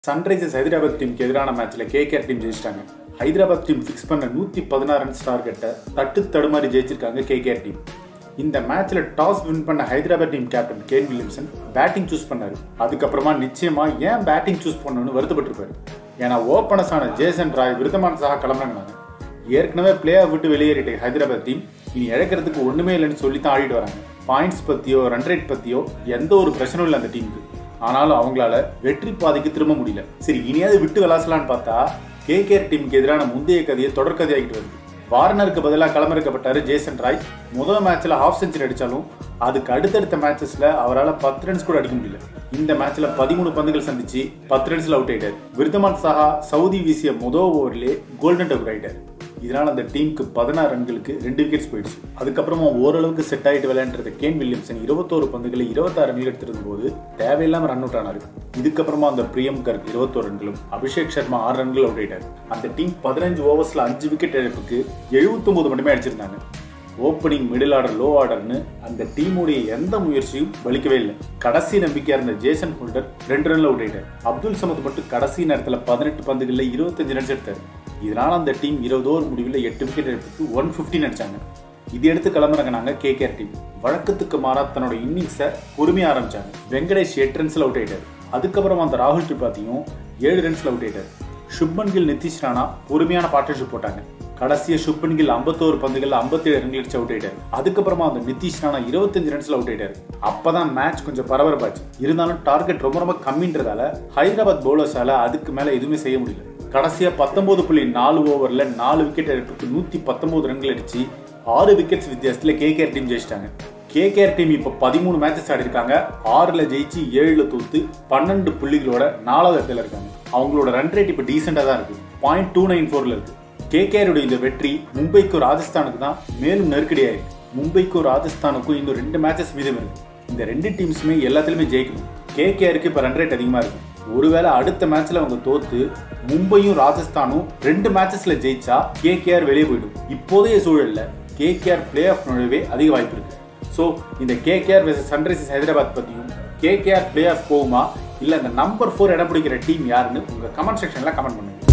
Sunrisers Hyderabad டீமுக்கு எதிரான மேட்ச்ல கேகேஆர் டீம் ஜெயிச்சிட்டாங்க ஹைதராபாத் டீம் ஃபிக்ஸ் பண்ண நூற்றி பதினாறு ரன்ஸ் டார்கெட்டை தட்டு தடுமாறி ஜெயிச்சிருக்காங்க கேகேஆர் டீம் இந்த மேட்ச்ல டாஸ் வின் பண்ண Hyderabad team captain Kane Williamson batting choose பண்ணாரு அதுக்கப்புறமா நிச்சயமா ஏன் பேட்டிங் சூஸ் பண்ணணும்னு வருத்தப்பட்டிருப்பாரு ஏன்னா ஓப்பனர்ஸான ஜேசன் ராய் விருதமான சகா கிளம்புறாங்க ஏற்கனவே பிளே ஆஃப் விட்டு வெளியேறிட்ட ஹைதராபாத் டீம் இனி இழக்கிறதுக்கு ஒண்ணுமே இல்லைன்னு சொல்லி தான் ஆடிட்டு வராங்க பாயிண்ட்ஸ் பத்தியோ ரன் ரேட் பத்தியோ எந்த ஒரு பிரச்சனையும் இல்லை அந்த டீமுக்கு ஆனாலும் அவங்களால வெற்றி பாதைக்கு திரும்ப முடியல சரி இனியாவது விட்டு விளாசலான்னு பார்த்தா கேகேஆர் டீமுக்கு எதிரான முந்தைய கதையை தொடர்கதையாகிட்டு வருது வார்னருக்கு பதிலாக களமிறக்கப்பட்டாரு ஜேசன் ராய் முதல் மேட்ச்ல ஹாஃப் செஞ்சுரி அடிச்சாலும் அதுக்கு அடுத்தடுத்த மேட்சஸ்ல அவரால் பத்து ரன்ஸ் கூட அடிக்க முடியல இந்த மேட்ச்ல பதிமூணு பந்துகள் சந்திச்சு பத்து ரன்ஸ்ல அவுட் ஆயிட்டார் விருதமான் சஹா சவுதி வீசிய முதல் ஓவர்லேயே கோல்டன் டவர் ஆயிட்டார் இதனால அந்த டீமுக்கு பதினாறு ரன்களுக்கு ரெண்டு விக்கெட்ஸ் போயிடுச்சு அதுக்கப்புறமா ஓரளவுக்கு செட் ஆயிட்டு விளையாண்டுருந்த கேன் வில்லியம்சன் இருபத்தோரு பந்துகளை இருபத்தாறு ரன்கள் எடுத்திருந்த போது தேவையில்லாம ரன் அவுட் ஆனாரு இதுக்கப்புறமா அந்த பிரியம் கர்க் இருபத்தோரு ரன்களும் அபிஷேக் சர்மா ஆறு ரன்கள் அவுட் ஆயிட்டார் அந்த டீம் பதினஞ்சு ஓவர்ஸ்ல அஞ்சு விக்கெட் இழப்புக்கு எழுபத்தொன்பது மட்டுமே அடிச்சிருந்தாங்க ஓப்பனிங் மிடில் ஆர்டர் லோ ஆர்டர்னு அந்த டீமுடைய எந்த முயற்சியும் பலிக்கவே இல்லை கடைசி நம்பிக்கையா இருந்த ஜேசன் ஹோல்டர் ரெண்டு ரன்ல அவுட் ஆயிட்டார் அப்துல் சமத் மட்டும் கடைசி நேரத்துல பதினெட்டு பந்துகள்ல இருபத்தஞ்சு ரன்ஸ் எடுத்தார் இதனால அந்த டீம் இருபது ஓவர் முடிவில் எட்டு விக்கெட் எடுத்துக்கு ஒன் ஃபிஃப்டின் அடிச்சாங்க இது எடுத்து கிளம்புறாங்க நாங்க கேகேஆர் டீம் வழக்கத்துக்கு மாறா தன்னோட இன்னிங்ஸை பொறுமையா ஆரம்பிச்சாங்க வெங்கடேஷ் எட்டு ரன்ஸ்ல அவுட் ஆயிட்டார் அதுக்கப்புறமா அந்த ராகுல் திரிபாத்தியும் ஏழு ரன்ஸ்ல அவுட் ஆயிட்டார் சுப்மன் கில் நிதிஷ் ராணா பொறுமையான பார்ட்னர்ஷிப் போட்டாங்க கடைசியா சுப்மன் கில் ஐம்பத்தோரு பந்துகள் ஐம்பத்தேழு ரன்கள் அடிச்சு அவுட் ஆயிட்டாரு அதுக்கப்புறமா அந்த நிதிஷ் ராணா இருபத்தஞ்சு ரன்ஸ்ல அவுட் ஆயிட்டாரு அப்பதான் மேட்ச் கொஞ்சம் பரபரப்பாச்சு இருந்தாலும் டார்கெட் ரொம்ப ரொம்ப கம்மின்றதால ஹைதராபாத் பவுலர்ஸால அதுக்கு மேல எதுவுமே செய்ய முடியல கடைசியா பத்தொன்பது புள்ளி நாலு ஓவர்ல நாலு விக்கெட் எடுப்புக்கு நூத்தி பத்தொன்பது ரன்கள் அடிச்சு ஆறு விக்கெட்ஸ் வித்தியாசத்துல கேகேஆர் டீம் ஜெயிச்சிட்டாங்க கேகேஆர் டீம் இப்போ பதிமூணு மேட்சஸ் ஆடி இருக்காங்க ஆறுல ஜெயிச்சு ஏழுல தோத்து பன்னெண்டு புள்ளிகளோட நாலாவது இடத்துல இருக்காங்க அவங்களோட ரன் ரேட் இப்போ டீசெண்டா தான் இருக்கு பாயிண்ட் டூ நைன் ஃபோர்ல இருக்கு கேகேஆருடைய இந்த வெற்றி மும்பைக்கும் ராஜஸ்தானுக்கு தான் மேலும் நெருக்கடியாயிருக்கு மும்பைக்கும் ராஜஸ்தானுக்கும் இன்னும் ரெண்டு மேட்சஸ் மீதம் இருக்கு இந்த ரெண்டு டீம்ஸுமே எல்லாத்துலயுமே ஜெயிக்கணும் கேகேஆருக்கு இப்போ ரன் ரேட் அதிகமா இருக்கு ஒருவேளை அடுத்த மேட்ச்ல அவங்க தோத்து மும்பையும் ராஜஸ்தானும் ரெண்டு மேட்சஸ்ல ஜெயிச்சா கேகேஆர் வெளியே போயிடும் இப்போதைய சூழல்ல கேகேஆர் பிளே ஆஃப் நுழைவே அதிக வாய்ப்பு இருக்கு ஸோ இந்த கேகேஆர் வெர்சஸ் சன்ரைசர்ஸ் ஹைதராபாத் பற்றியும் கேகேஆர் பிளே ஆஃப் போகுமா இல்லை இந்த நம்பர் ஃபோர் இடம் பிடிக்கிற டீம் யாருன்னு உங்கள் கமெண்ட் செக்ஷனில் கமெண்ட் பண்ணுங்க